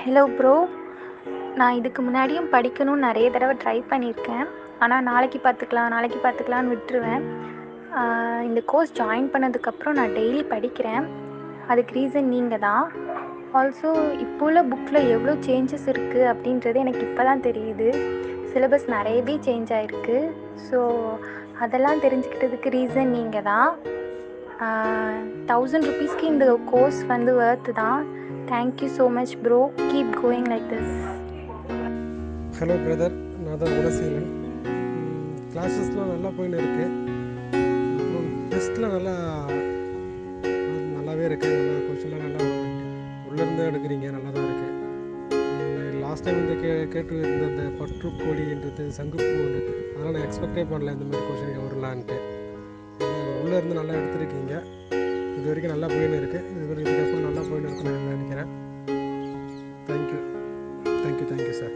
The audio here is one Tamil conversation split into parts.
ஹலோ ப்ரோ நான் இதுக்கு முன்னாடியும் படிக்கணும்னு நிறைய தடவை ட்ரை பண்ணியிருக்கேன் ஆனால் நாளைக்கு பார்த்துக்கலாம் நாளைக்கு பார்த்துக்கலான்னு விட்டுருவேன் ஆஹ் இந்த கோர்ஸ் ஜாயின் பண்ணதுக்கப்புறம் நான் டெய்லி படிக்கிறேன் அதுக்கு ரீசன் நீங்கள் தான் ஆல்சோ இப்போ உள்ள புக்கில் எவ்வளோ சேஞ்சஸ் இருக்குது அப்படின்றது எனக்கு இப்போ தான் தெரியுது சிலபஸ் நிறையவே சேஞ்ச் ஆகிருக்கு ஸோ அதெல்லாம் தெரிஞ்சுக்கிட்டதுக்கு ரீசன் நீங்கள் தான் தௌசண்ட் ருபீஸ்க்கு இந்த கோர்ஸ் வந்து ஒர்த்து தான் thank you so much bro keep going like this hello brother நான் தான் குணசீலன் கிளாஸஸ்லாம் நல்லா போயின்னு இருக்கு அப்புறம் டெஸ்ட்டில் நல்லா நல்லாவே இருக்குது நல்லா கொஷின்லாம் நல்லா உள்ளேருந்து எடுக்கிறீங்க நல்லா தான் இருக்குது லாஸ்ட் டைம் இந்த கே கேட்டு இருந்த இந்த பற்றுக்கோழின்றது சங்குப்பூன்றது அதெல்லாம் நான் எக்ஸ்பெக்டே பண்ணல இந்த மாதிரி கொஷின் வரலான்ட்டு உள்ளே இருந்து நல்லா எடுத்திருக்கீங்க இது வரைக்கும் நல்லா போயின்னு இருக்குது இது வரைக்கும் இதுக்கப்புறம் நல்லா போயின்னு இருக்குன்னு நான் நினைக்கிறேன் தேங்க்யூ தேங்க்யூ தேங்க்யூ சார்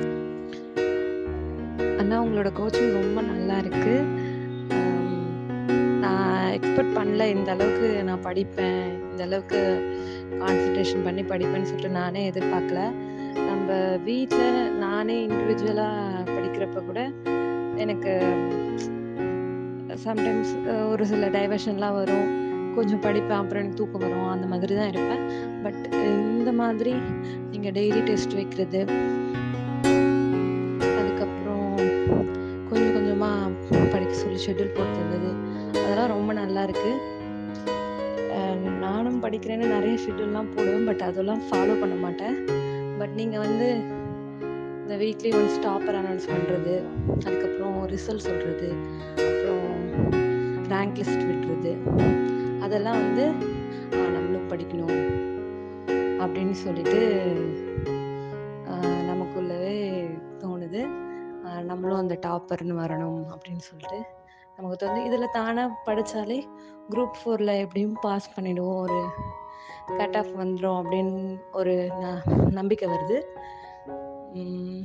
அண்ணா உங்களோட கோச்சிங் ரொம்ப நல்லா இருக்கு ஆம், நான் எக்ஸ்பெக்ட் பண்ணல இந்த அளவுக்கு நான் படிப்பேன் இந்த அளவுக்கு கான்சன்ட்ரேஷன் பண்ணி படிப்பேன்னு சொல்லிட்டு நானே எதிர்பார்க்கல நம்ம வீட்டில் நானே இண்டிவிஜுவலாக படிக்கிறப்ப கூட எனக்கு சம்டைம்ஸ் ஒரு சில டைவர்ஷன்லாம் வரும் கொஞ்சம் படிப்பேன் அப்புறம் எனக்கு தூக்கம் வரும் அந்த மாதிரி தான் இருப்பேன் பட் இந்த மாதிரி நீங்கள் டெய்லி டெஸ்ட் வைக்கிறது அதுக்கப்புறம் கொஞ்சம் கொஞ்சமாக படிக்க சொல்லி ஷெட்யூல் போட்டு தந்தது அதெல்லாம் ரொம்ப நல்லா இருக்கு அஹ் நானும் படிக்கிறேன்னு நிறைய ஷெட்யூல்லாம் போடுவேன் பட் அதெல்லாம் ஃபாலோ பண்ண மாட்டேன் பட் நீங்கள் வந்து இந்த வீக்லி ஒன்ஸ் டாப்பர் அனௌன்ஸ் பண்ணுறது அதுக்கப்புறம் ரிசல்ட் சொல்கிறது அப்புறம் ரேங்க் லிஸ்ட் விட்டுறது அதெல்லாம் வந்து ஆ, நம்மளும் படிக்கணும் அப்படின்னு சொல்லிட்டு ஆஹ் நமக்குள்ளவே தோணுது ஆஹ் நம்மளும் அந்த டாப்பர்னு வரணும் அப்படின்னு சொல்லிட்டு நமக்கு தோணுது இதில் தானாக படித்தாலே குரூப் ஃபோரில் எப்படியும் பாஸ் பண்ணிடுவோம் ஒரு கட் ஆஃப் வந்துடும் அப்படின்னு ஒரு ந நம்பிக்கை வருது உம்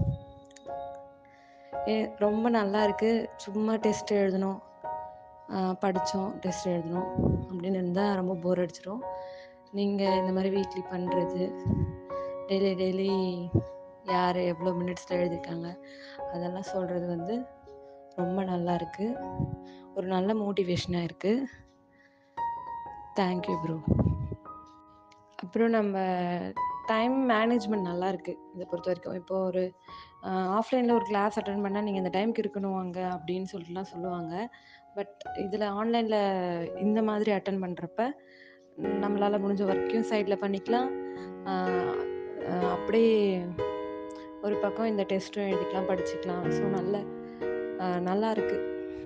ஏ ரொம்ப நல்லா இருக்குது சும்மா டெஸ்ட் எழுதணும் படித்தோம் டெஸ்ட் எழுதணும் அப்படின்னு இருந்தால் ரொம்ப போர் அடிச்சிடும் நீங்கள் இந்த மாதிரி வீக்லி பண்ணுறது டெய்லி டெய்லி யார் எவ்வளோ மினிட்ஸில் எழுதியிருக்காங்க அதெல்லாம் சொல்கிறது வந்து ரொம்ப நல்லா இருக்குது ஒரு நல்ல மோட்டிவேஷனாக இருக்குது தேங்க்யூ ப்ரோ அப்புறம் நம்ம டைம் மேனேஜ்மெண்ட் நல்லா இருக்குது இதை பொறுத்த வரைக்கும் இப்போ ஒரு ஆஃப்லைனில் ஒரு கிளாஸ் அட்டன் பண்ணால் நீங்கள் இந்த டைம்க்கு இருக்கணும் அங்கே அப்படின்னு சொல்லிட்டுலாம் சொல்லுவாங்க பட் இதில் ஆன்லைனில் இந்த மாதிரி அட்டன் பண்ணுறப்ப நம்மளால் முடிஞ்ச வரைக்கும் சைடில் பண்ணிக்கலாம் ஆஹ் ஆஹ் அப்படியே ஒரு பக்கம் இந்த டெஸ்ட்டும் எழுதிக்கலாம் படிச்சுக்கலாம் ஸோ நல்ல ஆஹ் நல்லா இருக்குது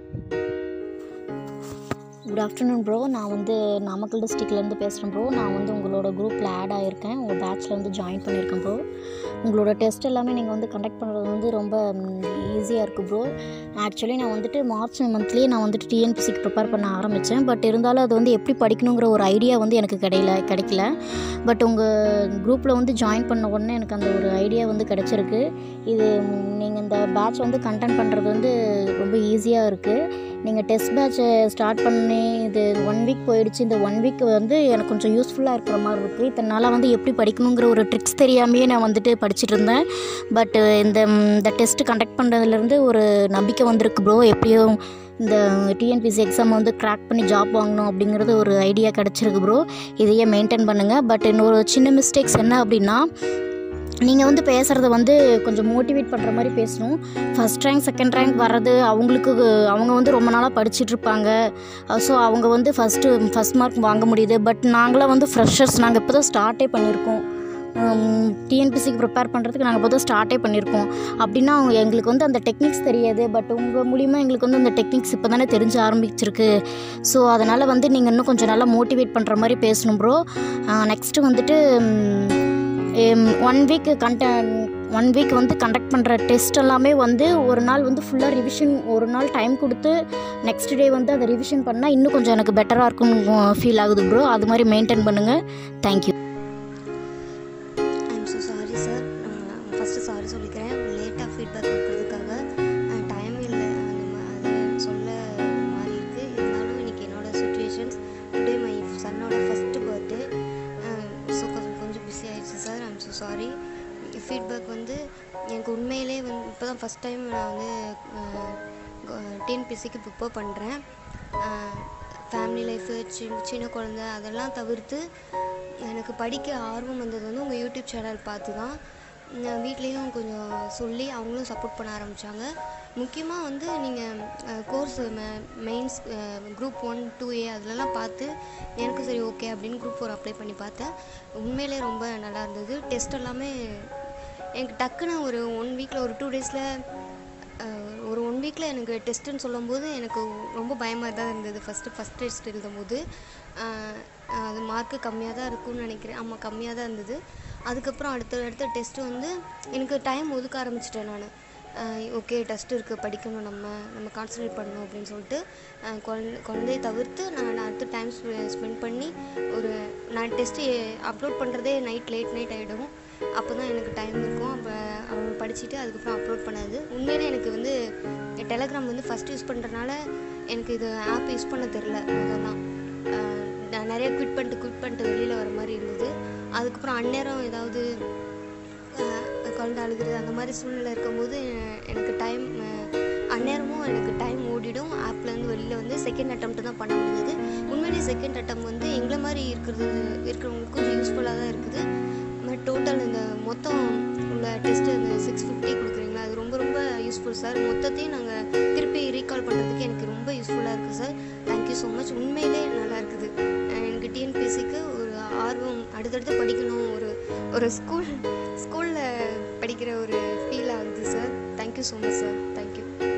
குட் ஆஃப்டர்நூன் ப்ரோ நான் வந்து நாமக்கல் டிஸ்ட்ரிக்ட்லேருந்து பேசுகிறேன் ப்ரோ நான் வந்து உங்களோட குரூப்பில் ஆட் ஆகியிருக்கேன் உங்கள் பேட்ச்சில் வந்து ஜாயின் பண்ணியிருக்கேன் ப்ரோ உங்களோட டெஸ்ட் எல்லாமே நீங்கள் வந்து கண்டக்ட் பண்ணுறது வந்து ரொம்ப ஈஸியாக இருக்குது ப்ரோ ஆக்சுவலி நான் வந்துட்டு மார்ச் மந்த்லேயே நான் வந்துட்டு டிஎன்பிசிக்கு ப்ரிப்பேர் பண்ண ஆரம்பித்தேன் பட் இருந்தாலும் அது வந்து எப்படி படிக்கணுங்கிற ஒரு ஐடியா வந்து எனக்கு கிடையல கிடைக்கல பட் உங்கள் குரூப்பில் வந்து ஜாயின் பண்ண உடனே எனக்கு அந்த ஒரு ஐடியா வந்து கிடச்சிருக்கு இது நீங்கள் இந்த பேட்ச் வந்து கண்டென்ட் பண்ணுறது வந்து ரொம்ப ஈஸியாக இருக்குது நீங்கள் டெஸ்ட் பேட்சை ஸ்டார்ட் பண்ணி இது ஒன் வீக் போயிடுச்சு இந்த ஒன் வீக் வந்து எனக்கு கொஞ்சம் யூஸ்ஃபுல்லாக இருக்கிற மாதிரி இருக்குது இத்தனை நாளாக வந்து எப்படி படிக்கணுங்கிற ஒரு ட்ரிக்ஸ் தெரியாமையே நான் வந்துட்டு படிச்சுட்டு இருந்தேன் பட் இந்த இந்த டெஸ்ட் கண்டக்ட் பண்ணுறதுலேருந்து ஒரு நம்பிக்கை வந்திருக்கு ப்ரோ எப்படியும் இந்த டிஎன்பிசி எக்ஸாம் வந்து கிராக் பண்ணி ஜாப் வாங்கணும் அப்படிங்கிறது ஒரு ஐடியா கிடச்சிருக்கு ப்ரோ இதையே மெயின்டைன் பண்ணுங்கள் பட் இன்னொரு சின்ன மிஸ்டேக்ஸ் என்ன அப்படின்னா நீங்கள் வந்து பேசுகிறத வந்து கொஞ்சம் மோட்டிவேட் பண்ணுற மாதிரி பேசணும் ஃபஸ்ட் ரேங்க் செகண்ட் ரேங்க் வர்றது அவங்களுக்கு அவங்க வந்து ரொம்ப நாளாக படிச்சுட்டு இருப்பாங்க ஸோ அவங்க வந்து ஃபஸ்ட்டு ஃபஸ்ட் மார்க் வாங்க முடியுது பட் நாங்களாம் வந்து ஃப்ரெஷர்ஸ் நாங்கள் இப்போ தான் ஸ்டார்ட்டே பண்ணியிருக்கோம் டிஎன்பிசிக்கு ப்ரிப்பேர் பண்ணுறதுக்கு நாங்கள் இப்போ தான் ஸ்டார்ட்டே பண்ணியிருக்கோம் அப்படின்னா அவங்க எங்களுக்கு வந்து அந்த டெக்னிக்ஸ் தெரியாது பட் உங்கள் மூலிமா எங்களுக்கு வந்து அந்த டெக்னிக்ஸ் இப்போ தானே தெரிஞ்சு ஆரம்பிச்சிருக்கு ஸோ அதனால் வந்து நீங்கள் இன்னும் கொஞ்சம் நல்லா மோட்டிவேட் பண்ணுற மாதிரி பேசணும் ப்ரோ நெக்ஸ்ட்டு வந்துட்டு ஒன் வீக் கண்ட ஒன் வீக் வந்து கண்டக்ட் பண்ணுற டெஸ்ட் எல்லாமே வந்து ஒரு நாள் வந்து ஃபுல்லாக ரிவிஷன் ஒரு நாள் டைம் கொடுத்து நெக்ஸ்ட் டே வந்து அதை ரிவிஷன் பண்ணால் இன்னும் கொஞ்சம் எனக்கு பெட்டராக இருக்கும்னு ஃபீல் ஆகுது ப்ரோ அது மாதிரி மெயின்டைன் பண்ணுங்கள் thank you I'm so sorry sir first sorry சொல்லிக்கிறேன் லேட்டாக ஃபீட்பேக் கொடுக்கறதுக்காக டைம் இல்லை அந்த மா- அது சொல்ல ஒரு மாதிரி இருக்குது இருந்தாலும் இன்னைக்கு என்னோட சுச்சுவேஷன்ஸ் டுடே மை சன்னோட ஃபஸ்ட்டு பர்த்டே ஸோ கொஞ்சம் கொஞ்சம் பிஸி ஆயிடுச்சு sir I'm so sorry feedback வந்து எனக்கு உண்மையிலே வந்து இப்போ தான் ஃபஸ்ட் டைம் நான் வந்து டிஎன்பிசிக்கு ப்ரிப்பேர் பண்ணுறேன் ஃபேமிலி லைஃபு சின்ன சின்ன குழந்த அதெல்லாம் தவிர்த்து எனக்கு படிக்க ஆர்வம் வந்தது வந்து உங்கள் யூடியூப் சேனல் பார்த்து தான் நான் வீட்லேயும் கொஞ்சம் சொல்லி அவங்களும் சப்போர்ட் பண்ண ஆரம்பித்தாங்க முக்கியமாக வந்து நீங்கள் course mains group one two A அதிலலாம் பார்த்து எனக்கு சரி ஓகே அப்படின்னு குரூப் ஃபோர் அப்ளை பண்ணி பார்த்தேன் உண்மையிலே ரொம்ப நல்லா இருந்தது டெஸ்ட் எல்லாமே எனக்கு டக்குன்னு ஒரு ஒன் வீக்கில் ஒரு டூ டேஸில் ஒரு ஒன் வீக்கில் எனக்கு டெஸ்ட்டுன்னு சொல்லும்போது எனக்கு ரொம்ப பயமாக தான் இருந்தது ஃபஸ்ட்டு ஃபஸ்ட் டெஸ்ட் எழுதும்போது அஹ், அது மார்க்கு கம்மியாக தான் இருக்கும்னு நினைக்கிறேன் ஆமாம் கம்மியாக தான் இருந்தது அதுக்கப்புறம் அடுத்த அடுத்த டெஸ்ட்டு வந்து எனக்கு டைம் ஒதுக்க ஆரம்பிச்சிட்டேன் நான் ஓகே டெஸ்ட் இருக்குது படிக்கணும் நம்ம நம்ம கான்சன்ட்ரேட் பண்ணணும் அப்படின்னு சொல்லிட்டு அஹ், குழந்தை குழந்தையை தவிர்த்து நான் நான் அடுத்து டைம் ஸ்பெண்ட் பண்ணி ஒரு நான் டெஸ்ட்டு அப்லோட் பண்ணுறதே நைட் லேட் நைட் ஆகிடும் அப்போ தான் எனக்கு டைம் இருக்கும் அப்போ அவங்க படிச்சுட்டு அதுக்கப்புறம் அப்லோட் பண்ணது உண்மையிலே எனக்கு வந்து டெலகிராம் வந்து ஃபஸ்ட் யூஸ் பண்ணுறனால எனக்கு இது ஆப் யூஸ் பண்ண தெரில அதெல்லாம் அஹ் நான் நிறைய குவிட் பண்ணிட்டு குவிட் பண்ணிட்டு வெளியில் வர மாதிரி இருந்தது அதுக்கப்புறம் அந்நேரம் ஏதாவது அஹ் குழந்தை அழுகுறது அந்த மாதிரி சூழ்நிலை இருக்கும்போது அஹ் எனக்கு டைம் அந்நேரமும் எனக்கு டைம் ஓடிடும் ஆப்லேருந்து வெளியில் வந்து செகண்ட் அட்டம் தான் பண்ண முடிஞ்சது உண்மையிலேயே செகண்ட் அட்டம் வந்து எங்களை மாதிரி இருக்கிறது இருக்கிறவங்களுக்கு கொஞ்சம் யூஸ்ஃபுல்லாக தான் இருக்குது பட் டோட்டல் இந்த மொத்தம் உள்ள டெஸ்ட்டு இந்த சிக்ஸ் ஃபிஃப்டி கொடுக்குறீங்களா அது ரொம்ப ரொம்ப யூஸ்ஃபுல் சார் மொத்தத்தையும் நாங்கள் திருப்பி ரீகால் பண்ணுறதுக்கு எனக்கு ரொம்ப யூஸ்ஃபுல்லாக இருக்குது சார் தேங்க்யூ ஸோ மச் உண்மையிலே நல்லா இருக்குது அஹ் எனக்கு டிஎன்பிஎஸ்சிக்கு ஒரு ஆர்வம் அடுத்தடுத்து படிக்கணும் ஒரு ஒரு ஸ்கூல் ஸ்கூலில் படிக்கிற ஒரு ஃபீல் ஆகுது sir thank you so much sir thank you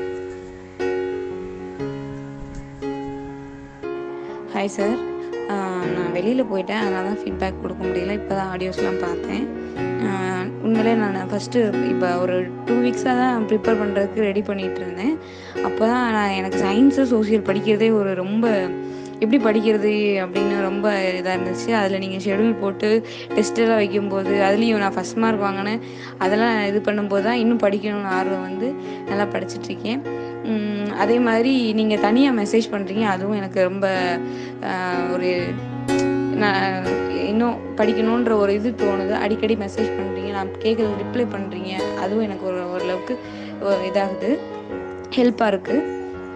hi sir நான் வெளியில் போயிட்டேன் அதனால தான் ஃபீட்பேக் கொடுக்க முடியல இப்போ தான் ஆடியோஸ்லாம் பார்த்தேன் ஆஹ் உண்மையிலே நான் ஃபஸ்ட்டு இப்போ ஒரு டூ வீக்ஸாக தான் ப்ரிப்பேர் பண்ணுறதுக்கு ரெடி பண்ணிகிட்டு இருந்தேன் அப்போ தான் நான் எனக்கு சயின்ஸு சோசியல் படிக்கிறதே ஒரு ரொம்ப எப்படி படிக்கிறது அப்படின்னு ரொம்ப இதாக இருந்துச்சு அதில் நீங்கள் ஷெடியூல் போட்டு டெஸ்ட்டெல்லாம் வைக்கும்போது அதுலேயும் நான் ஃபஸ்ட் மார்க் வாங்கினேன் அதெல்லாம் இது பண்ணும்போது தான் இன்னும் படிக்கணும்னு ஆர்வம் வந்து நல்லா படிச்சிட்ருக்கேன் உம், அதே மாதிரி நீங்கள் தனியாக மெசேஜ் பண்ணுறீங்க அதுவும் எனக்கு ரொம்ப ஆஹ், ஒரு நான் இன்னும் படிக்கணுன்ற ஒரு இது தோணுது அடிக்கடி மெசேஜ் பண்ணுறீங்க நான் கேட்குறது ரிப்ளை பண்ணுறீங்க அதுவும் எனக்கு ஒரு ஓரளவுக்கு ஒரு இதாகுது ஹெல்ப்பாக இருக்குது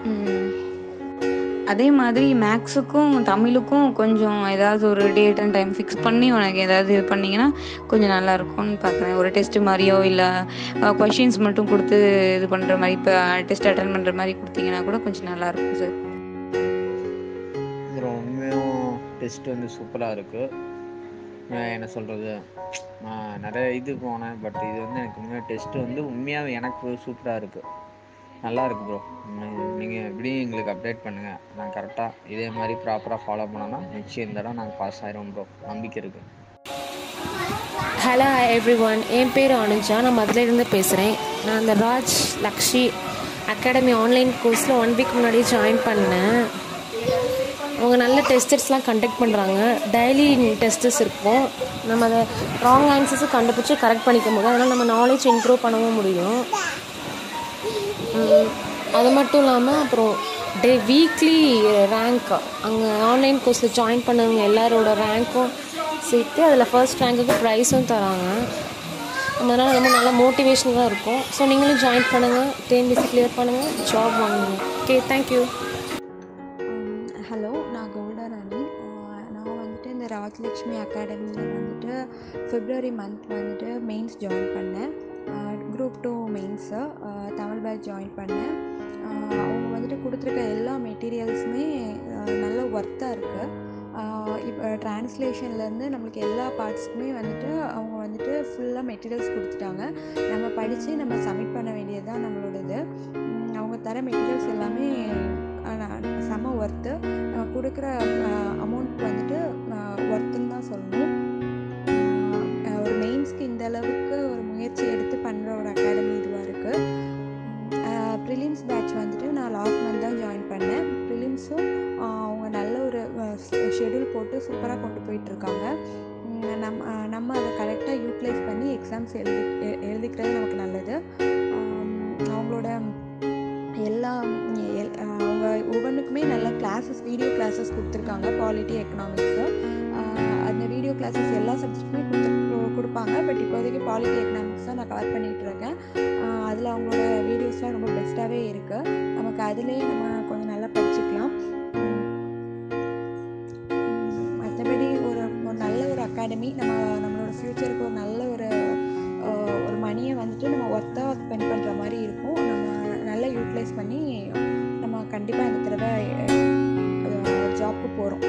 அதே மாதிரி மேக்ஸுக்கும் தமிழுக்கும் கொஞ்சம் ஏதாவது ஒரு டேட் அண்ட் டைம் ஃபிக்ஸ் பண்ணி உனக்கு ஏதாவது இது பண்ணிங்கன்னா கொஞ்சம் நல்லா இருக்கும்னு பார்க்குறேன் ஒரு டெஸ்ட் மாதிரியோ இல்லை கொஷின்ஸ் மட்டும் கொடுத்து இது பண்ணுற மாதிரி இப்போ டெஸ்ட் அட்டன் பண்ணுற மாதிரி கொடுத்தீங்கன்னா கூட கொஞ்சம் நல்லா இருக்கும் சார் அப்புறம் உண்மையும் டெஸ்ட் வந்து சூப்பராக இருக்குது என்ன சொல்கிறது நான் நிறைய இது போனேன் பட் இது வந்து எனக்கு உண்மையாக டெஸ்ட்டு வந்து உண்மையாகவே எனக்கு சூப்பராக இருக்குது நல்லா இருக்கு ப்ரோ நீங்கள் எப்படியும் எங்களுக்கு அப்டேட் பண்ணுங்கள் நான் கரெக்டாக இதே மாதிரி ப்ராப்பராக ஃபாலோ பண்ணோன்னா நிச்சயம் இந்த தடவை நாங்கள் பாஸ் ஆயிரும் ப்ரோ நம்பிக்கை இருக்குது ஹலோ எவ்ரி ஒன் என் பேர் அனுஜா நான் மதுரையிலேருந்து பேசுகிறேன் நான் அந்த ராஜ் லக்ஷி அகாடமி ஆன்லைன் கோர்ஸில் ஒன் வீக் முன்னாடி ஜாயின் பண்ணேன் அவங்க நல்ல டெஸ்டர்ஸ்லாம் கண்டக்ட் பண்ணுறாங்க டெய்லி டெஸ்டர்ஸ் இருக்கும் நம்ம அதை ராங் ஆன்சர்ஸும் கண்டுபிடிச்சி கரெக்ட் பண்ணிக்க முடியும் அதனால் நம்ம நாலேஜ் இம்ப்ரூவ் பண்ணவும் முடியும் உம், அது மட்டும் இல்லாமல் அப்புறம் டே வீக்லி ரேங்க் அங்கே ஆன்லைன் கோர்ஸில் ஜாயின் பண்ணவங்க எல்லாரோட ரேங்க்கும் சேர்த்து அதில் ஃபர்ஸ்ட் ரேங்க்குக்கு ப்ரைஸும் தராங்க அதனால் ரொம்ப நல்ல மோட்டிவேஷனாக இருக்கும் ஸோ நீங்களும் ஜாயின் பண்ணுங்கள் டிஎன்பிசி கிளியர் பண்ணுங்கள் ஜாப் வாங்குங்க ஓகே தேங்க்யூ ஹலோ நான் கவுடராணி அஹ் நான் வந்துட்டு இந்த ராஜலக்ஷ்மி அகாடமியில் வந்துட்டு பிப்ரவரி மந்த் வந்துட்டு மெயின்ஸ் ஜாயின் பண்ணேன் group two mains Tamil batch join பண்ணேன் அஹ் அவங்க வந்துட்டு கொடுத்துருக்க எல்லா மெட்டீரியல்ஸுமே நல்ல ஒர்த்தாக இருக்குது இப்போ ட்ரான்ஸ்லேஷன்லேருந்து நம்மளுக்கு எல்லா பார்ட்ஸ்க்குமே வந்துட்டு அவங்க வந்துட்டு ஃபுல்லாக மெட்டீரியல்ஸ் கொடுத்துட்டாங்க நம்ம படித்து நம்ம சப்மிட் பண்ண வேண்டியது தான் நம்மளோட இது உம் அவங்க தர மெட்டீரியல்ஸ் எல்லாமே அஹ் செம ஒர்த்து கொடுக்குற அமௌண்ட் வந்துட்டு ஒர்த்துன்னு தான் சொல்லணும் அஹ் ஒரு மெயின்ஸ்க்கு இந்த அளவுக்கு ஒரு முயற்சி எடுத்து பண்ணுற ஒரு அகாடமி இதுவாக இருக்குது ப்ரிலிம்ஸ் பேட்ச் வந்துட்டு நான் லாஸ்ட் மந்த் தான் ஜாயின் பண்ணேன் ப்ரிலிம்ஸும் அவங்க நல்ல ஒரு ஷெடியூல் போட்டு சூப்பராக கொண்டு போயிட்டுருக்காங்க நம்ம அஹ் நம்ம அதை கரெக்டாக யூட்டிலைஸ் பண்ணி எக்ஸாம்ஸ் எழுதி எ- எழுதிக்கிறது நமக்கு நல்லது ஆம், அவங்களோட எல்லா எல்- அஹ் அவங்க ஒவ்வொன்றுக்குமே நல்ல கிளாஸஸ் வீடியோ கிளாஸஸ் கொடுத்துருக்காங்க பாலிட்டி எக்கனாமிக்ஸு அந்த வீடியோ கிளாஸஸ் எல்லா சப்ஜெக்ட்டுமே கொடுத்து கொடுப்பாங்க பட் இப்போதைக்கு பாலிட்டி எக்கனாமிக்ஸ் தான் நான் கவர் பண்ணிகிட்டு இருக்கேன் அதில் அவங்களோட வீடியோஸ்லாம் ரொம்ப பெஸ்ட்டாகவே இருக்குது நமக்கு அதுலேயே நம்ம கொஞ்சம் நல்லா படிச்சுக்கலாம் மற்றபடி ஒரு ஒரு நல்ல ஒரு அகாடமி நம்ம நம்மளோட ஃப்யூச்சருக்கு ஒரு நல்ல ஒரு அஹ், ஒரு மணியை வந்துட்டு நம்ம ஒர்த்தாக ஸ்பெண்ட் பண்ணுற மாதிரி இருக்கும் நம்ம நல்லா யூட்டிலைஸ் பண்ணி நம்ம கண்டிப்பாக இந்த தடவை ஜாப்க்கு போகிறோம்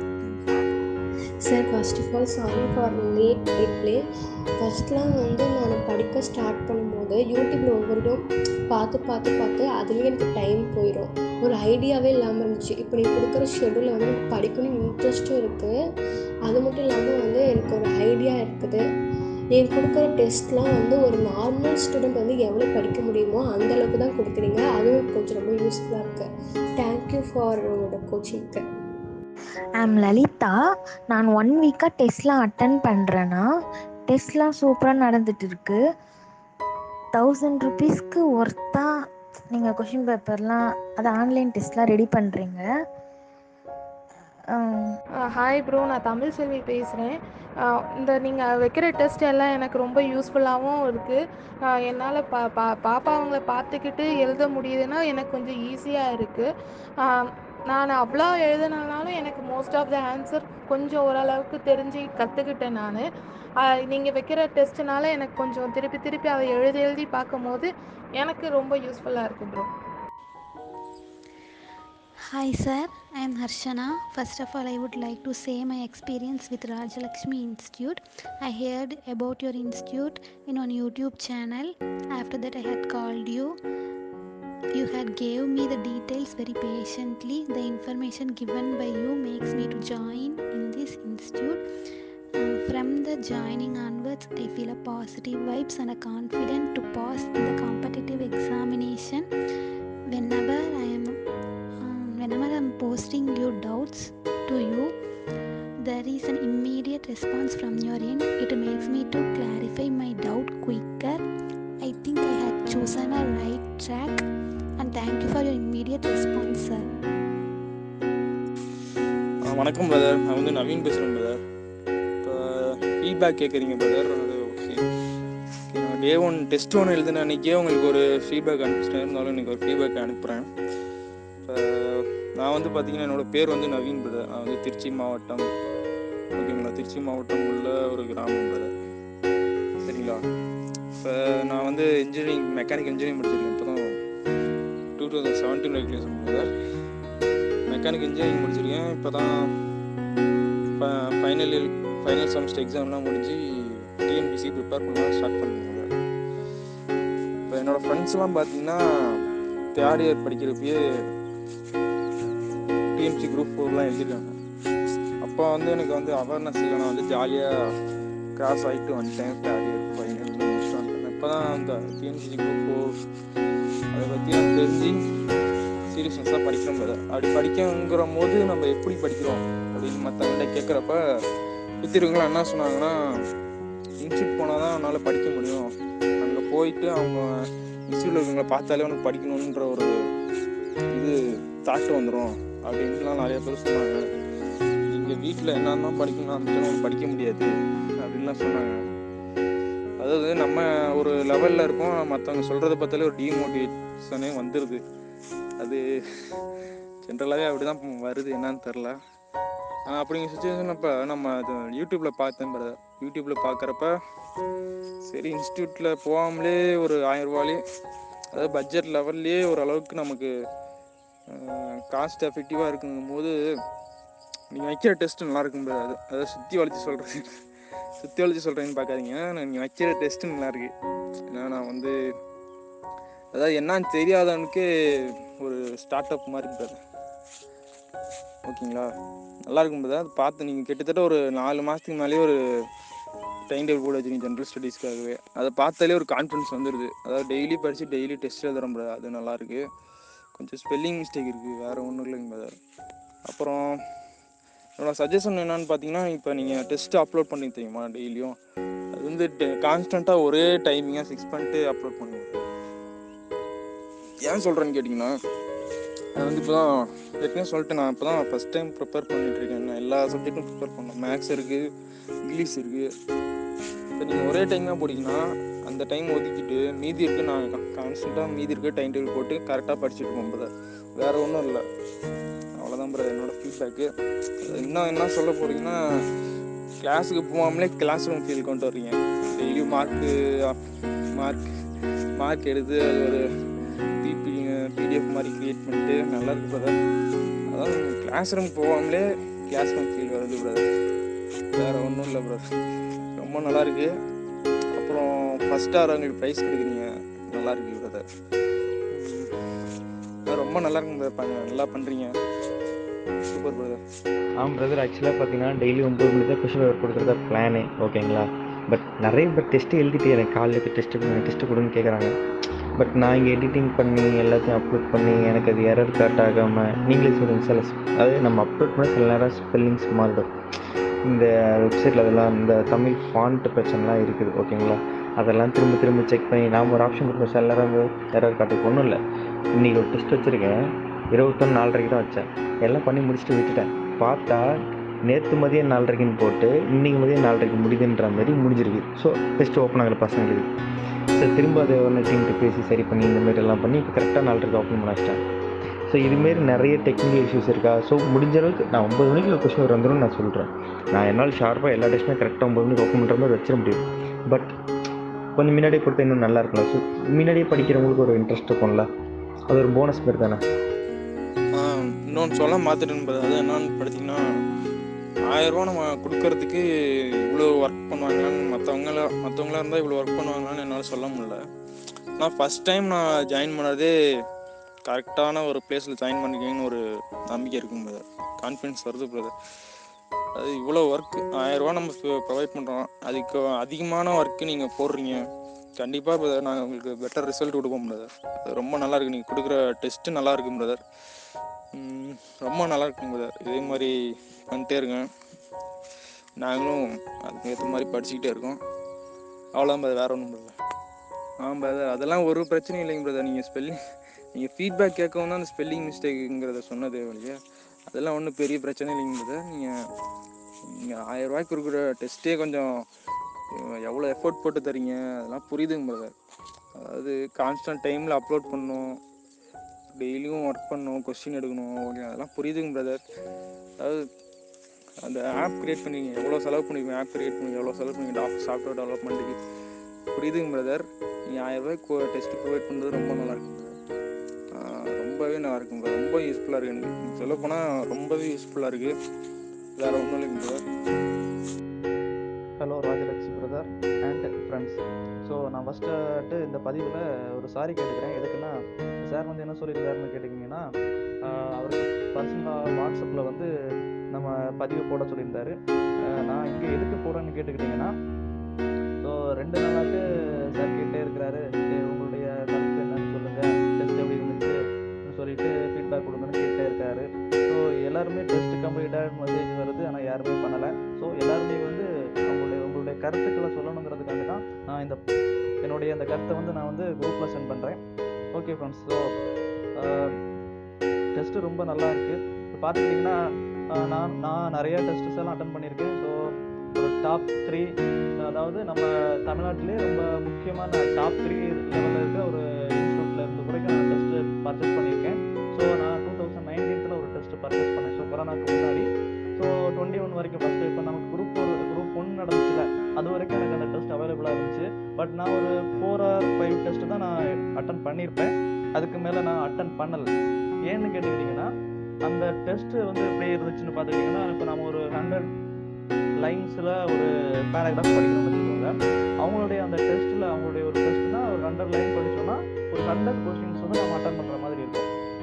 sir first of all sorry for late reply ஃபஸ்ட்லாம் வந்து நான் படிக்க ஸ்டார்ட் பண்ணும்போது யூடியூப்பில் ஒவ்வொருடும் பார்த்து பார்த்து பார்த்து அதுலேயே எனக்கு டைம் போயிடும் ஒரு ஐடியாவே இல்லாமல் இருந்துச்சு இப்போ நீ கொடுக்குற ஷெடியூலில் வந்து எனக்கு படிக்கணும்னு இன்ட்ரெஸ்ட்டும் இருக்குது அது மட்டும் இல்லாமல் வந்து எனக்கு ஒரு ஐடியா இருக்குது நீ கொடுக்குற டெஸ்ட்லாம் வந்து ஒரு நார்மல் ஸ்டூடெண்ட் வந்து எவ்வளோ படிக்க முடியுமோ அந்த அளவுக்கு தான் கொடுக்குறீங்க அதுவும் கொஞ்சம் ரொம்ப யூஸ்ஃபுல்லாக இருக்குது தேங்க்யூ ஃபார் உங்களோட கோச்சிங்க்கு ஐம் லலிதா நான் ஒன் வீக்காக டெஸ்ட்லாம் அட்டன் பண்ணுறேன்னா டெஸ்ட்லாம் சூப்பராக நடந்துட்டு இருக்கு தௌசண்ட் ருபீஸ்க்கு ஒர்த்தாக நீங்கள் கொஷின் பேப்பர்லாம் அது ஆன்லைன் டெஸ்ட்லாம் ரெடி பண்ணுறீங்க ஹாய் ப்ரோ நான் தமிழ் செல்வி பேசுகிறேன் இந்த நீங்கள் வைக்கிற டெஸ்ட் எல்லாம் எனக்கு ரொம்ப யூஸ்ஃபுல்லாகவும் இருக்குது என்னால் பா பா பாப்பா அவங்கள பார்த்துக்கிட்டு எழுத முடியுதுன்னா எனக்கு கொஞ்சம் ஈஸியாக இருக்குது நான் அவ்வளோ எழுதுனாலும் எனக்கு மோஸ்ட் ஆஃப் த ஆன்சர் கொஞ்சம் ஓரளவுக்கு தெரிஞ்சு கற்றுக்கிட்டேன் நான் நீங்கள் வைக்கிற டெஸ்ட்னால எனக்கு கொஞ்சம் திருப்பி திருப்பி அதை எழுதி எழுதி பார்க்கும்போது எனக்கு ரொம்ப யூஸ்ஃபுல்லாக இருக்குது bro Hi sir, I am Harshana. First of all, I would like to say my experience with Rajalakshmi Institute. I heard about your institute in on YouTube channel. After that, I had called you. You had gave me the details very patiently. The information given by you makes me to join in this institute. Uh, from the joining onwards, I feel a positive vibes and a confident to pass the competitive examination. Whenever I am um, whenever I'm posting your doubts to you, there is an immediate response from your end. It makes me to clarify my doubt quicker. I think I had chosen a right track and thank you for your immediate response, sir. ஆ, வணக்கம் பிரதர் நான் வந்து நவீன் பேசுகிறேன் பிரதர் இப்போ ஃபீட்பேக் கேட்குறீங்க பிரதர் அது ஓகே நான் டே ஒன் டெஸ்ட் ஒன் எழுதின அன்றைக்கே உங்களுக்கு ஒரு ஃபீட்பேக் அனுப்பிச்சிட்டேன் இருந்தாலும் எனக்கு ஒரு ஃபீட்பேக் அனுப்புகிறேன் இப்போ நான் வந்து பார்த்தீங்கன்னா என்னோடய பேர் வந்து நவீன் பிரதர் நான் வந்து திருச்சி மாவட்டம் ஓகேங்களா திருச்சி மாவட்டம் உள்ள ஒரு கிராமம் பிரதர் சரிங்களா இப்போ நான் வந்து இன்ஜினியரிங் மெக்கானிக் இன்ஜினியரிங் முடிச்சிருக்கேன் இப்போ தான் two thousand seventeen regulation brother mechanic engineering முடிச்சிருக்கேன் இப்போ தான் ஃபைனல் இயர் ஃபைனல் செமஸ்டர் எக்ஸாம்லாம் முடிஞ்சு டிஎன்பிசி ப்ரிப்பேர் பண்ணலாம் ஸ்டார்ட் பண்ணிருக்காங்க இப்போ என்னோடய ஃப்ரெண்ட்ஸ்லாம் பார்த்தீங்கன்னா தேர்ட் இயர் படிக்கிறப்பயே டிஎன்சி குரூப் ஃபோர்லாம் எழுதிருக்காங்க அப்போ வந்து எனக்கு வந்து அவேர்னஸ் இல்லை நான் வந்து ஜாலியாக கிராஸ் ஆகிட்டு வந்துட்டேன் தேர்ட் இயர் ஃபைனல் முடிச்சுட்டு வந்துட்டேன் இப்போ தான் அந்த டிஎன்சி குரூப் ஃபோர் அதை பற்றிலாம் தெரிஞ்சு சீரியஸ்னஸாக படிக்கிறோம் brother. அப்படி படிக்கங்கிற போது நம்ம எப்படி படிக்கிறோம் அப்படின்னு மற்றவங்கள்ட்ட கேட்குறப்ப சுற்றி இருக்கவங்களாம் என்ன சொன்னாங்கன்னா இன்ஸ்டியூட் போனால் தான் அவனால் படிக்க முடியும் அங்கே போயிட்டு அவங்க இன்ஸ்டியூட்டில் இருக்கவங்கள பார்த்தாலே உனக்கு படிக்கணுன்ற ஒரு இது தாட்டு வந்துடும் அப்படின்லாம் நிறைய பேர் சொன்னாங்க நீங்கள் வீட்டில் என்ன தான் படிக்கணும் அமைச்சாலும் படிக்க முடியாது அப்படின்லாம் சொன்னாங்க அதாவது நம்ம ஒரு லெவலில் இருக்கோம் மற்றவங்க சொல்கிறத பார்த்தாலே ஒரு டிமோட்டிவேஷனே வந்துடுது அது ஜென்ரலாகவே அப்படி தான் வருது என்னன்னு தெரில ஆனால் அப்படிங்கிற சுச்சுவேஷன் இப்போ நம்ம அது யூடியூப்பில் பார்த்தேன் பிரதர் யூடியூப்பில் பார்க்குறப்ப சரி இன்ஸ்டியூட்டில் போகாமலே ஒரு ஆயிரம் ரூபாயிலே அதாவது பட்ஜெட் லெவல்லையே ஒரு அளவுக்கு நமக்கு காஸ்ட் எஃபெக்டிவாக இருக்குங்கும் போது நீங்கள் வைக்கிற டெஸ்ட் நல்லா இருக்கும் brother. அது அதை சுற்றி வளைச்சி சொல்கிறது சுற்றி வளைச்சி சொல்கிறேன்னு பார்க்காதீங்க நீங்கள் வைக்கிற டெஸ்ட்டு நல்லா இருக்கு ஏன்னா நான் வந்து அதாவது என்னன்னு தெரியாதவனுக்கு ஒரு ஸ்டார்ட் அப் மாதிரி brother. ஓகேங்களா நல்லா இருக்கும் brother. அது பார்த்து நீங்கள் கிட்டத்தட்ட ஒரு நாலு மாதத்துக்கு மேலேயே ஒரு டைம் டேபிள் போட வச்சுருக்கீங்க ஜென்ரல் ஸ்டடீஸ்க்காகவே அதை பார்த்தாலே ஒரு கான்ஃபிடன்ஸ் வந்துடுது அதாவது டெய்லி படித்து டெய்லி டெஸ்ட் எழுதுறோம் brother. அது நல்லா இருக்கு கொஞ்சம் ஸ்பெல்லிங் மிஸ்டேக் இருக்குது வேறு ஒன்றும் இல்லைங்க brother. அப்புறம் என்னோட சஜஷன் என்னன்னு பார்த்தீங்கன்னா இப்போ நீங்கள் டெஸ்ட் அப்லோட் பண்ணி தெரியுமா டெய்லியும் அது வந்து கான்ஸ்டண்ட்டாக ஒரே டைமிங்காக ஃபிக்ஸ் பண்ணிட்டு அப்லோட் பண்ணுங்க ஏன் சொல்கிறேன்னு கேட்டிங்கன்னா அது வந்து இப்போ தான் ஏற்கனவே சொல்லிட்டு நான் இப்போ தான் ஃபஸ்ட் டைம் ப்ரிப்பேர் பண்ணிட்டு இருக்கேன் நான் எல்லா சப்ஜெக்ட்டும் ப்ரிப்பேர் பண்ணேன் மேக்ஸ் இருக்குது இங்கிலீஷ் இருக்குது இப்போ நீங்கள் ஒரே டைம் தான் போட்டிங்கன்னா அந்த டைம் ஒதுக்கிட்டு மீதி இருக்கு நான் கான்ஸ்டண்ட்டாக மீதி இருக்க டைம் டேபிள் போட்டு கரெக்டாக படிச்சுட்டு போகும் பிரதர் வேறு ஒன்றும் இல்லை அவ்வளோதான் பிரதர் என்னோட ஃபீட்பேக்கு இன்னும் என்ன சொல்ல போகிறீங்கன்னா கிளாஸுக்கு போகாமலே கிளாஸ் ரூம் ஃபீல் கொண்டு வர்றீங்க டெய்லியும் மார்க்கு மார்க் மார்க் எடுத்து அது ஒரு பிபி பிடிஎஃப் மாதிரி க்ரியேட் பண்ணிட்டு நல்லா இருக்கு பிரதர் அதான் கிளாஸ் ரூம் போகாமலே கிளாஸ் ரூம் ஃபீல் வருது பிரதர் வேறு ஒன்றும் இல்லை பிரதர் ரொம்ப நல்லா இருக்கு அப்புறம் ஃபஸ்ட் ஆர் அவங்களுக்கு ப்ரைஸ் கொடுக்குறீங்க நல்லா இருக்கு பிரதர் ரொம்ப நல்லா இருக்குங்க brother. பண்ண நல்லா பண்ணுறீங்க சூப்பர் பிரதர் ஆமாம் பிரதர் ஆக்சுவலாக பார்த்தீங்கன்னா டெய்லி ஒம்பது மணி தான் கொஷின் பேப்பர் கொடுக்குறதா பிளானே ஓகேங்களா பட் நிறைய பேர் டெஸ்ட்டு எழுதிட்டு எனக்கு காலையில் டெஸ்ட்டு கொடுங்க டெஸ்ட்டு கொடுன்னு கேட்குறாங்க பட் நான் இங்கே எடிட்டிங் பண்ணி எல்லாத்தையும் அப்லோட் பண்ணி எனக்கு அது எரர் கட் ஆகாமல் நீங்களே சொல்லுங்கள் சில அதாவது நம்ம அப்லோட் பண்ண சில நேரம் ஸ்பெல்லிங்ஸ் மாறிடும் இந்த வெப்சைட்டில் அதெல்லாம் இந்த தமிழ் ஃபாண்ட் பிரச்சனைலாம் இருக்குது ஓகேங்களா அதெல்லாம் திரும்ப திரும்ப செக் பண்ணி நாம் ஒரு ஆப்ஷன் கொடுப்போம் சில நேரம் எரர் காட்டுக்கு ஒன்றும் இல்லை இன்றைக்கி ஒரு டெஸ்ட் வச்சுருக்கேன் இருபத்தொன்று நாலரைக்கு தான் வச்சேன் எல்லாம் பண்ணி முடிச்சுட்டு விட்டுட்டேன் பார்த்தா நேற்று மதியம் நாலரைக்குன்னு போட்டு இன்றைக்கி மதியம் நாலரைக்கு முடியுதுன்ற மாதிரி முடிஞ்சிருக்கு ஸோ டெஸ்ட் ஓப்பன் ஆகல பசங்களுக்கு ஸோ திரும்ப அதை ஒன்று டீம்கிட்ட பேசி சரி பண்ணி இந்த மாதிரி எல்லாம் பண்ணி இப்போ கரெக்டாக நாலரைக்கு ஓப்பன் பண்ண வச்சிட்டேன் ஸோ இதுமாரி நிறைய டெக்னிக்கல் இஷ்யூஸ் இருக்கா ஸோ முடிஞ்ச அளவுக்கு நான் ஒம்பது மணிக்கு கொஸ்டின் ஒரு வந்துடும் நான் சொல்கிறேன் நான் என்னால் ஷார்ப்பாக எல்லா டெஸ்ட்டுமே கரெக்டாக ஒம்பது மணிக்கு ஓப்பன் பண்ணுற மாதிரி வச்சிட முடியும் பட் கொஞ்சம் முன்னாடியே கொடுத்தா இன்னும் நல்லா இருக்கலாம் ஸோ முன்னாடியே படிக்கிறவங்களுக்கு ஒரு இன்ட்ரெஸ்ட் இருக்கும்ல அது ஒரு போனஸ் பேர் தானே ஆ, இன்னொன்று சொல்ல மாத்திட்டேன் brother. அது என்னன்னு பார்த்தீங்கன்னா ஆயிரரூவா நம்ம கொடுக்கறதுக்கு இவ்வளோ ஒர்க் பண்ணுவாங்களான்னு மற்றவங்கள மற்றவங்களா இருந்தால் இவ்வளோ ஒர்க் பண்ணுவாங்களான்னு என்னால் சொல்ல முடியல நான் ஃபஸ்ட் டைம் நான் ஜாயின் பண்ணதே கரெக்டான ஒரு பிளேஸில் ஜாயின் பண்ணிருக்கீங்கன்னு ஒரு நம்பிக்கை இருக்கும் பிரதர் கான்ஃபிடன்ஸ் வருது பிரதர் அது இவ்வளோ ஒர்க் ஆயிரரூவா நம்ம ப்ரொவைட் பண்ணுறோம் அதுக்கு அதிகமான ஒர்க்கு நீங்கள் போடுறீங்க கண்டிப்பாக பிரதர் நாங்கள் உங்களுக்கு பெட்டர் ரிசல்ட் கொடுப்போம் பிரதர் அது ரொம்ப நல்லா இருக்கு நீங்கள் கொடுக்குற டெஸ்ட்டு நல்லா இருக்கு பிரதர் ரொம்ப நல்லா இருக்குங்க பிரதர் இதே மாதிரி பண்ணிட்டே இருங்க நாங்களும் அதுக்கு ஏற்ற மாதிரி படிச்சுக்கிட்டே இருக்கோம் அவ்வளோதான் பிரதர் வேற ஒன்றும் பிரதர் ஆமாம் பிரதர் அதெல்லாம் ஒரு பிரச்சனையும் இல்லைங்க பிரதர் நீங்கள் ஸ்பெல்லிங் நீங்கள் ஃபீட்பேக் கேட்கவும் தான் அந்த ஸ்பெல்லிங் மிஸ்டேக்குங்கிறத சொன்னதே வழியே அதெல்லாம் ஒன்றும் பெரிய பிரச்சனை இல்லைங்க பிரதர் நீங்கள் நீங்கள் ஆயிரம் ரூபாய்க்கு கொடுக்குற டெஸ்ட்டே கொஞ்சம் எவ்வளோ எஃபோர்ட் போட்டு தரீங்க அதெல்லாம் புரியுதுங்க பிரதர் அதாவது கான்ஸ்டன்ட் டைமில் அப்லோட் பண்ணணும் டெய்லியும் ஒர்க் பண்ணணும் கொஸ்டின் எடுக்கணும் ஓகே அதெல்லாம் புரியுதுங்க பிரதர் அதாவது அந்த ஆப் கிரியேட் பண்ணீங்க எவ்வளோ செலவு பண்ணிருக்கீங்க ஆப் கிரியேட் பண்ணி எவ்வளோ செலவு பண்ணீங்க சாஃப்ட்வேர் டெவலப்மெண்ட்டுக்கு புரியுதுங்க பிரதர் நீங்கள் ஆயிரம் ரூபாய்க்கு டெஸ்ட் ப்ரொவைட் பண்ணுறது ரொம்ப நல்லா இருக்குங்க brother. ரொம்பவே நல்லா இருக்குங்க ரொம்ப யூஸ்ஃபுல்லாக இருக்குது எனக்கு நீங்கள் சொல்ல போனால் ரொம்பவே யூஸ்ஃபுல்லாக இருக்குது வேறு ஒன்றும் இல்லைங்க brother hello Rajalakshmi brother and friends so நான் ஃபஸ்ட்டு இந்த பதிவில் ஒரு சாரி கேட்டுக்கிறேன் எதுக்குன்னா சார் வந்து என்ன சொல்லியிருக்காருன்னு கேட்டிங்கன்னா ஆஹ் அவருக்கு பர்சனலாக வாட்ஸ்அப்பில் வந்து நம்ம பதிவு போட சொல்லியிருந்தாரு ஆஹ் நான் இங்கே எதுக்கு போடுறேன்னு கேட்டுக்கிட்டிங்கன்னா ஸோ ரெண்டு நாளாட்டு சார் கேட்டே இருக்கிறாரு "சரி, உங்களுடைய கருத்து என்னன்னு சொல்லுங்கள் டெஸ்ட் எப்படி இருந்துச்சுன்னு சொல்லிட்டு ஃபீட்பேக் கொடுங்கன்னு கேட்டே இருக்காரு ஸோ எல்லாருமே டெஸ்ட் கம்ப்ளீட்டாக மெசேஜ் வருது ஆனால் யாருமே பண்ணலை ஸோ எல்லாருமே வந்து அவங்களுடைய உங்களுடைய கருத்துக்களை சொல்லணுங்கிறதுக்காக தான் நான் இந்த என்னுடைய அந்த கருத்தை வந்து நான் வந்து குரூப்பில் சென்ட் பண்ணுறேன் ஓகே ஃப்ரெண்ட்ஸ் ஸோ டெஸ்ட்டு ரொம்ப நல்லா இருக்குது இப்போ பார்த்துக்கிட்டிங்கன்னா ஆஹ் நான் நான் நிறைய டெஸ்ட்ஸ் எல்லாம் அட்டன் பண்ணியிருக்கேன் ஸோ ஒரு டாப் த்ரீ அதாவது நம்ம தமிழ்நாட்டிலே ரொம்ப முக்கியமான டாப் த்ரீ லெவலில் இருக்க ஒரு இன்ஸ்டியூட்டில் இருந்து கூட நான் டெஸ்ட்டு பர்ச்சேஸ் பண்ணியிருக்கேன் ஸோ நான் டூ தௌசண்ட் நைன்டீன்த்தில் ஒரு டெஸ்ட்டு பர்ச்சேஸ் பண்ணேன் ஸோ கொரோனாக்கு முன்னாடி ஸோ டுவெண்ட்டி ஒன் வரைக்கும் ஃபஸ்ட்டு இப்போ நமக்கு குரூப் ஒரு குரூப் ஒன் நடந்துச்சுல அது வரைக்கும் எனக்கு அந்த டெஸ்ட் அவைலபிளாக இருந்துச்சு பட் நான் ஒரு ஃபோர் ஆர் ஃபைவ் டெஸ்ட்டு தான் நான் அட்டன் பண்ணியிருப்பேன் அதுக்கு மேலே நான் அட்டன் பண்ணலை ஏன்னு கேட்டுக்கிட்டிங்கன்னா அந்த டெஸ்ட்டு வந்து எப்படி இருந்துச்சுன்னு பார்த்துக்கிட்டிங்கன்னா இப்போ நம்ம ஒரு ஹண்ட்ரட் லைன்ஸில் ஒரு பேராகிராஃப் படிக்கணும்னு வச்சுக்கோங்க அவங்களுடைய அந்த டெஸ்ட்டில் அவங்களுடைய ஒரு டெஸ்ட்னா ஒரு ஹண்ட்ரட் லைன் படிச்சோம்னா ஒரு ஹண்ட்ரட் கொஸ்டின்ஸ் வந்து நம்ம அட்டன் பண்ணுற மாதிரி இருக்கும்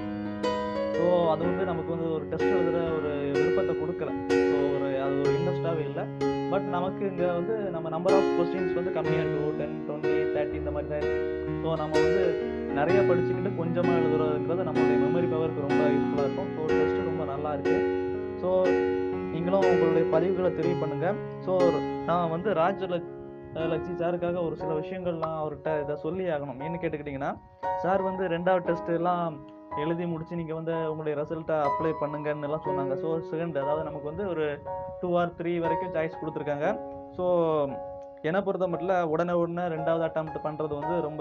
ஸோ அது வந்து நமக்கு வந்து ஒரு டெஸ்ட் எழுதுகிற ஒரு விருப்பத்தை கொடுக்கல ஸோ ஒரு அது ஒரு இன்ட்ரெஸ்டாகவே இல்லை பட் நமக்கு இங்கே வந்து நம்ம நம்பர் ஆஃப் கொஸ்டின்ஸ் வந்து கம்மியாக இருக்குது டென் டுவெண்ட்டி தேர்ட்டி இந்த மாதிரி தான் இருக்குது ஸோ நம்ம வந்து நிறைய படிச்சுக்கிட்டு கொஞ்சமாக எழுதுறதுங்கிறது நம்மளுடைய மெமரி பவருக்கு ரொம்ப யூஸ்ஃபுல்லாக இருக்கும் ஸோ டெஸ்ட்டு ரொம்ப நல்லா இருக்குது ஸோ நீங்களும் உங்களுடைய பதிவுகளை தெரிய பண்ணுங்க ஸோ நான் வந்து ராஜலக் லட்சி சாருக்காக ஒரு சில விஷயங்கள்லாம் அவர்கிட்ட இதை சொல்லி ஆகணும் ஏன்னு கேட்டுக்கிட்டிங்கன்னா சார் வந்து ரெண்டாவது டெஸ்ட் எல்லாம் எழுதி முடிச்சு நீங்கள் வந்து உங்களுடைய ரிசல்ட்டை அப்ளை பண்ணுங்கன்னு எல்லாம் சொன்னாங்க ஸோ செகண்ட் அதாவது நமக்கு வந்து ஒரு டூ ஆர் த்ரீ வரைக்கும் சாய்ஸ் கொடுத்துருக்காங்க ஸோ என்னை பொறுத்த மட்டும் உடனே உடனே ரெண்டாவது அட்டம்ப்ட் பண்ணுறது வந்து ரொம்ப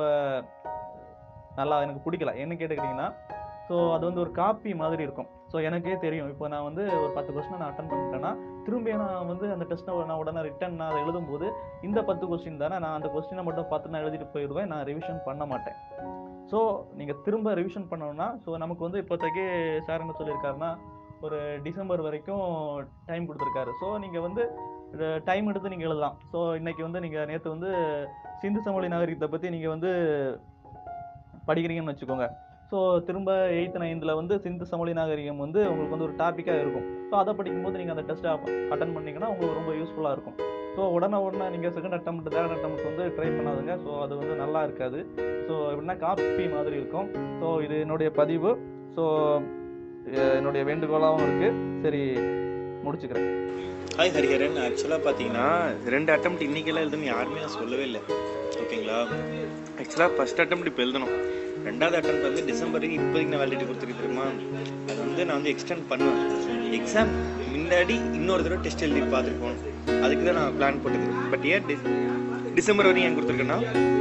நல்லா எனக்கு பிடிக்கல என்ன கேட்டுக்கிட்டிங்கன்னா ஸோ அது வந்து ஒரு காப்பி மாதிரி இருக்கும் ஸோ எனக்கே தெரியும் இப்போ நான் வந்து ஒரு பத்து கொஸ்டின் நான் அட்டன் பண்ணிட்டேன்னா திரும்பி நான் வந்து அந்த டெஸ்ட்டை நான் உடனே ரிட்டன் நான் அதை எழுதும்போது இந்த பத்து கொஸ்டின் தானே நான் அந்த கொஸ்டினை மட்டும் பார்த்து நான் எழுதிட்டு போயிடுவேன் நான் ரிவிஷன் பண்ண மாட்டேன் ஸோ நீங்கள் திரும்ப ரிவிஷன் பண்ணணும்னா ஸோ நமக்கு வந்து இப்போதைக்கு சார் என்ன சொல்லியிருக்காருன்னா ஒரு டிசம்பர் வரைக்கும் டைம் கொடுத்துருக்காரு ஸோ நீங்கள் வந்து டைம் எடுத்து நீங்கள் எழுதலாம் ஸோ இன்னைக்கு வந்து நீங்கள் நேற்று வந்து சிந்து சமவெளி நாகரிகத்தை பற்றி நீங்கள் வந்து படிக்கிறீங்கன்னு வச்சுக்கோங்க ஸோ திரும்ப எயித்து நைன்த்தில் வந்து சிந்து சமவெளி நாகரிகம் வந்து உங்களுக்கு வந்து ஒரு டாப்பிக்காக இருக்கும் ஸோ அதை படிக்கும்போது நீங்கள் அந்த டெஸ்ட்டை அட்டன் பண்ணீங்கன்னா உங்களுக்கு ரொம்ப யூஸ்ஃபுல்லாக இருக்கும் ஸோ உடனே உடனே நீங்கள் செகண்ட் அட்டம் தேர்ட் அட்டம் வந்து ட்ரை பண்ணாதுங்க ஸோ அது வந்து நல்லா இருக்காது ஸோ எப்படின்னா காப்பி மாதிரி இருக்கும் ஸோ இது என்னுடைய பதிவு ஸோ என்னுடைய வேண்டுகோளாகவும் இருக்குது சரி முடிச்சுக்கிறேன் ஹாய் ஹரிஹரன் ஆக்சுவலாக பார்த்தீங்கன்னா ரெண்டு அட்டம் இன்னைக்கெல்லாம் எழுதணும் யாருமே நான் சொல்லவே இல்லை ஓகேங்களா ஆக்சுவலாக ஃபஸ்ட் அட்டம் இப்போ எழுதணும் ரெண்டாவது அட்டம் வந்து டிசம்பருக்கு இப்போதைக்கு நான் வேலிடிட்டி கொடுத்துருக்கு தெரியுமா அது வந்து நான் வந்து எக்ஸ்டெண்ட் பண்ணுவேன் எக்ஸாம் முன்னாடி இன்னொரு தடவை டெஸ்ட் எழுதி பார்த்துருப்போம் அதுக்கு தான் நான் பிளான் போட்டது பட் ஏன் டி டிசம்பர் வரையும் ஏன் கொடுத்துருக்கேன்னா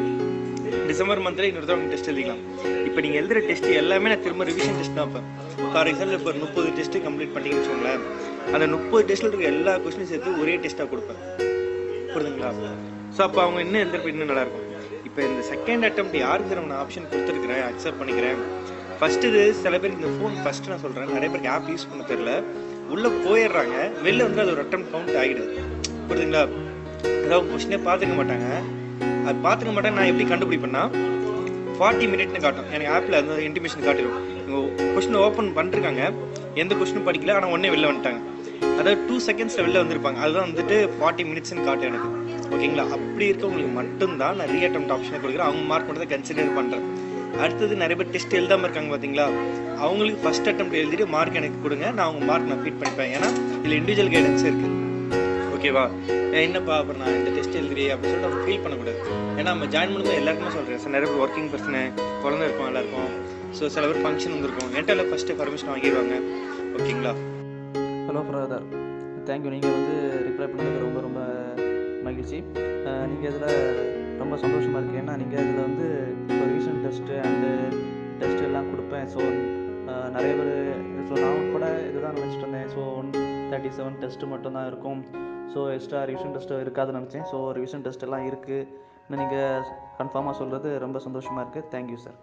டிசம்பர் மந்த்தில் இன்னொரு தடவை டெஸ்ட் எழுதிக்கலாம் இப்போ நீங்கள் எழுதுகிற டெஸ்ட் எல்லாமே நான் திரும்ப ரிவிஷன் டெஸ்ட் தான் வைப்பேன் ஃபார் எக்ஸாம்பிள் இப்போ முப்பது டெஸ்ட்டு கம்ப்ளீட் பண்ணிங்கன்னு வச்சுக்கோங்களேன் அந்த முப்பது டெஸ்ட்டில் இருக்க எல்லா கொஸ்டினும் சேர்த்து ஒரே டெஸ்ட்டாக கொடுப்பேன் புரியுதுங்களா ஸோ அப்போ அவங்க இன்னும் எழுதுறப்ப இன்னும் நல்லாயிருக்கும் இப்போ இந்த செகண்ட் அட்டம் யாருக்கு சார் நான் ஆப்ஷன் கொடுத்துருக்குறேன் அக்செப்ட் பண்ணிக்கிறேன் ஃபஸ்ட்டு இது சில பேர் இந்த ஃபோன் ஃபஸ்ட்டு நான் சொல்கிறேன் நிறைய பேருக்கு ஆப் யூஸ் பண்ண தெரில உள்ளே போயிடுறாங்க வெளில வந்து அது ஒரு அட்டம் கவுண்ட் ஆகிடுது புரியுதுங்களா அதாவது கொஸ்டினே பார்த்துக்க மாட்டாங்க அது பார்த்துக்க மாட்டாங்க நான் எப்படி கண்டுபிடிப்பேன்னா ஃபார்ட்டி மினிட்னு காட்டும் எனக்கு ஆப்பில் அந்த இன்டிமேஷன் காட்டிடும் கொஸ்டின் ஓப்பன் பண்ணிருக்காங்க எந்த கொஸ்டினும் படிக்கல ஆனால் உடனே வெளில வந்துட்டாங்க அதாவது டூ செகண்ட்ஸில் வெளில வந்திருப்பாங்க அதுதான் வந்துட்டு ஃபார்ட்டி மினிட்ஸ்னு காட்டும் எனக்கு ஓகேங்களா அப்படி இருக்கவங்களுக்கு மட்டும்தான் நான் ரீஅட்டம் ஆப்ஷனை கொடுக்குறேன் அவங்க மார்க் மட்டும் தான் கன்சிடர் பண்ணுறேன் அடுத்தது நிறைய பேர் டெஸ்ட் எழுதாமல் இருக்காங்க பார்த்தீங்களா அவங்களுக்கு ஃபஸ்ட் அட்டம் எழுதிட்டு மார்க் எனக்கு கொடுங்க நான் அவங்க மார்க் நான் ஃபீட் பண்ணிப்பேன் ஏன்னா இதில் இண்டிவிஜுவல் கைடன்ஸ் இருக்குது ஓகேவா என்னப்பா அப்புறம் நான் இந்த டெஸ்ட் எழுதுறேன் அப்படின்னு சொல்லிட்டு அவங்க ஃபீல் பண்ணக்கூடாது ஏன்னா நம்ம ஜாயின் பண்ணும்போது எல்லாருக்குமே சொல்கிறேன் சார் நிறைய பேர் ஒர்க்கிங் பர்சனு குழந்தை இருக்கும் எல்லாருக்கும் ஸோ சில பேர் ஃபங்க்ஷன் வந்திருக்கும் என்கிட்ட எல்லாம் ஃபஸ்ட்டு பர்மிஷன் வாங்கிடுவாங்க ஓகேங்களா ஹலோ பிரதர் தேங்க்யூ நீங்கள் வந்து ரிப்ளை பண்ணதுக்கு ரொம்ப ரொம்ப மகிழ்ச்சி நீங்கள் இதில் ரொம்ப சந்தோஷமாக இருக்குது ஏன்னா நீங்கள் இதில் வந்து இப்போ ரீசன்ட் டெஸ்ட்டு அண்டு டெஸ்ட் எல்லாம் கொடுப்பேன் ஸோ நிறைய பேர் ஸோ நான் கூட இதுதான் நினச்சிட்டு இருந்தேன் so one thirty seven test மட்டும்தான் இருக்கும் ஸோ எக்ஸ்ட்ரா ரிவிஷன் டெஸ்ட்டு இருக்காதுன்னு நினச்சேன் ஸோ ரிவிஷன் டெஸ்ட் எல்லாம் இருக்குது நீங்கள் கன்ஃபார்மாக சொல்கிறது ரொம்ப சந்தோஷமாக இருக்குது தேங்க்யூ சார்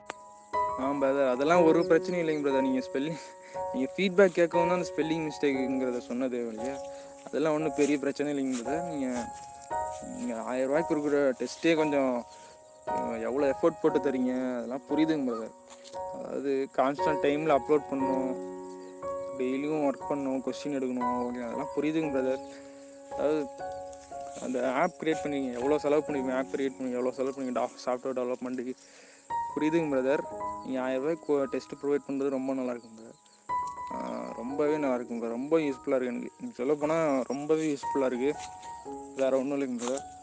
ஆ பிரதர் அதெல்லாம் ஒரு பிரச்சனையும் இல்லைங்க பிரதர் நீங்கள் ஸ்பெல்லிங் நீங்கள் ஃபீட்பேக் கேட்கவும் தான் அந்த ஸ்பெல்லிங் மிஸ்டேக்குங்கிறத சொன்னதே வழியா அதெல்லாம் ஒன்றும் பெரிய பிரச்சனை இல்லைங்க பிரதர் நீங்கள் நீங்கள் ஆயிரம் ரூபாய்க்கு கொடுக்குற டெஸ்ட்டே கொஞ்சம் எவ்வளோ எஃபோர்ட் போட்டு தரீங்க அதெல்லாம் புரியுதுங்க பிரதர் அதாவது கான்ஸ்டன்ட் டைமில் அப்லோட் பண்ணணும் டெய்லியும் ஒர்க் பண்ணணும் கொஸ்டின் எடுக்கணும் ஓகே அதெல்லாம் புரியுதுங்க பிரதர் அதாவது அந்த ஆப் க்ரியேட் பண்ணீங்க எவ்வளோ செலவு பண்ணுவீங்க ஆப் க்ரியேட் பண்ணி எவ்வளோ செலவு பண்ணீங்க டா சாஃப்ட்வேர் டெவலப்மெண்ட்டுக்கு புரியுதுங்க பிரதர் நீங்கள் ஆயிரம் ரூபாய்க்கு டெஸ்ட்டு ப்ரொவைட் பண்ணுறது ரொம்ப நல்லா இருக்குங்க brother. ஆஹ் ரொம்பவே நல்லா இருக்குங்க ரொம்ப யூஸ்ஃபுல்லாக இருக்குது எனக்கு நீங்கள் சொல்ல போனால் ரொம்பவே யூஸ்ஃபுல்லாக இருக்குது வேறு ஒன்றும் இல்லைங்க பிரதர்